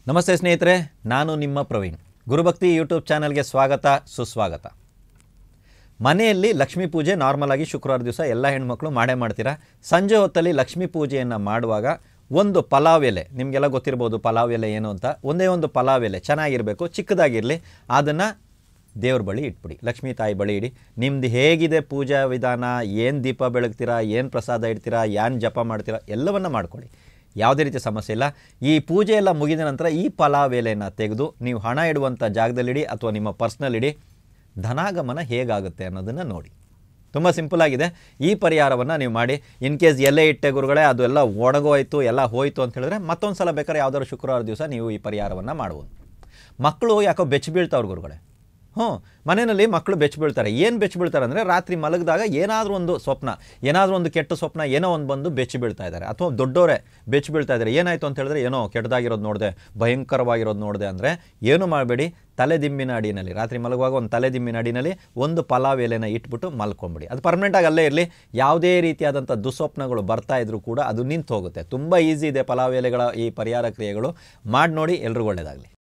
ನಮಸ್ತೆ ಸ್ನೇಹಿತರೆ ನಾನು ನಿಮ್ಮ ಪ್ರವೀಣ್ ಗುರುಭಕ್ತಿ ಯೂಟ್ಯೂಬ್ ಚಾನಲ್ಗೆ ಸ್ವಾಗತ ಸುಸ್ವಾಗತ ಮನೆಯಲ್ಲಿ ಲಕ್ಷ್ಮೀ ಪೂಜೆ ನಾರ್ಮಲ್ ಆಗಿ ಶುಕ್ರವಾರ ದಿವಸ ಎಲ್ಲ ಹೆಣ್ಮಕ್ಳು ಮಾಡೇ ಮಾಡ್ತೀರಾ ಸಂಜೆ ಹೊತ್ತಲ್ಲಿ ಲಕ್ಷ್ಮೀ ಪೂಜೆಯನ್ನು ಮಾಡುವಾಗ ಒಂದು ಪಲಾವ್ ಎಲೆ ನಿಮಗೆಲ್ಲ ಗೊತ್ತಿರ್ಬೋದು ಪಲಾವ್ ಎಲೆ ಏನು ಅಂತ ಒಂದೇ ಒಂದು ಪಲಾವ್ ಎಲೆ ಚೆನ್ನಾಗಿರಬೇಕು ಚಿಕ್ಕದಾಗಿರಲಿ ಅದನ್ನು ದೇವ್ರ ಬಳಿ ಇಟ್ಬಿಡಿ ಲಕ್ಷ್ಮೀ ತಾಯಿ ಬಳಿ ಇಡಿ ನಿಮ್ದು ಹೇಗಿದೆ ಪೂಜಾ ವಿಧಾನ ಏನು ದೀಪ ಬೆಳಗ್ತೀರಾ ಏನು ಪ್ರಸಾದ ಇಡ್ತೀರಾ ಏನು ಜಪ ಮಾಡ್ತೀರಾ ಎಲ್ಲವನ್ನ ಮಾಡ್ಕೊಳ್ಳಿ ಯಾವುದೇ ರೀತಿ ಸಮಸ್ಯೆ ಇಲ್ಲ ಈ ಪೂಜೆ ಎಲ್ಲ ಮುಗಿದ ನಂತರ ಈ ಪಲಾವ್ ಎಲೆಯನ್ನು ತೆಗೆದು ನೀವು ಹಣ ಇಡುವಂಥ ಜಾಗದಲ್ಲಿಡಿ ಅಥವಾ ನಿಮ್ಮ ಪರ್ಸ್ನಲ್ ಇಡಿ ಧನಾಗಮನ ಹೇಗಾಗುತ್ತೆ ಅನ್ನೋದನ್ನು ನೋಡಿ ತುಂಬ ಸಿಂಪಲ್ ಆಗಿದೆ ಈ ಪರಿಹಾರವನ್ನು ನೀವು ಮಾಡಿ ಇನ್ ಕೇಸ್ ಎಲ್ಲೇ ಇಟ್ಟೆ ಗುರುಗಳೇ ಅದು ಎಲ್ಲ ಒಣಗೋಯ್ತು ಎಲ್ಲ ಹೋಯ್ತು ಅಂತ ಹೇಳಿದ್ರೆ ಮತ್ತೊಂದು ಸಲ ಬೇಕಾದ್ರೆ ಯಾವ್ದಾದ್ರು ಶುಕ್ರವಾರ ದಿವಸ ನೀವು ಈ ಪರಿಹಾರವನ್ನು ಮಾಡ್ಬೋದು ಮಕ್ಕಳು ಯಾಕೋ ಬೆಚ್ಚ ಬೀಳ್ತಾವ್ರು ಗುರುಗಳೇ ಹ್ಞೂ ಮನೆಯಲ್ಲಿ ಮಕ್ಕಳು ಬೆಚ್ಚ ಬೀಳ್ತಾರೆ ಏನು ಬೆಚ್ಚ ಬೀಳ್ತಾರೆ ಅಂದರೆ ರಾತ್ರಿ ಮಲಗಿದಾಗ ಏನಾದರೂ ಒಂದು ಸ್ವಪ್ನ ಏನಾದರೂ ಒಂದು ಕೆಟ್ಟ ಸ್ವಪ್ನ ಏನೋ ಒಂದು ಬಂದು ಬೆಚ್ಚ ಬೀಳ್ತಾ ಇದ್ದಾರೆ ಅಥವಾ ದೊಡ್ಡವರೇ ಬೆಚ್ಚ ಬೀಳ್ತಾ ಇದ್ದಾರೆ ಏನಾಯಿತು ಅಂತ ಹೇಳಿದ್ರೆ ಏನೋ ಕೆಟ್ಟದಾಗಿರೋದು ನೋಡಿದೆ ಭಯಂಕರವಾಗಿರೋದು ನೋಡಿದೆ ಅಂದರೆ ಏನು ಮಾಡಬೇಡಿ ತಲೆದಿಂಬಿನ ಅಡಿನಲ್ಲಿ ರಾತ್ರಿ ಮಲಗುವಾಗ ಒಂದು ತಲೆದಿಂಬಿನ ಅಡಿನಲ್ಲಿ ಒಂದು ಪಲಾವ್ ಎಲೆನ ಇಟ್ಬಿಟ್ಟು ಮಲ್ಕೊಂಬಿಡಿ ಅದು ಪರ್ಮನೆಂಟಾಗಿ ಅಲ್ಲೇ ಇರಲಿ ಯಾವುದೇ ರೀತಿಯಾದಂಥ ದುಸ್ವಪ್ನಗಳು ಬರ್ತಾ ಇದ್ರೂ ಕೂಡ ಅದು ನಿಂತು ಹೋಗುತ್ತೆ ತುಂಬ ಈಸಿ ಇದೆ ಪಲಾವ್ ಎಲೆಗಳ ಈ ಪರಿಹಾರ ಕ್ರಿಯೆಗಳು ಮಾಡಿ ನೋಡಿ ಎಲ್ರಿಗೂ ಒಳ್ಳೆಯದಾಗಲಿ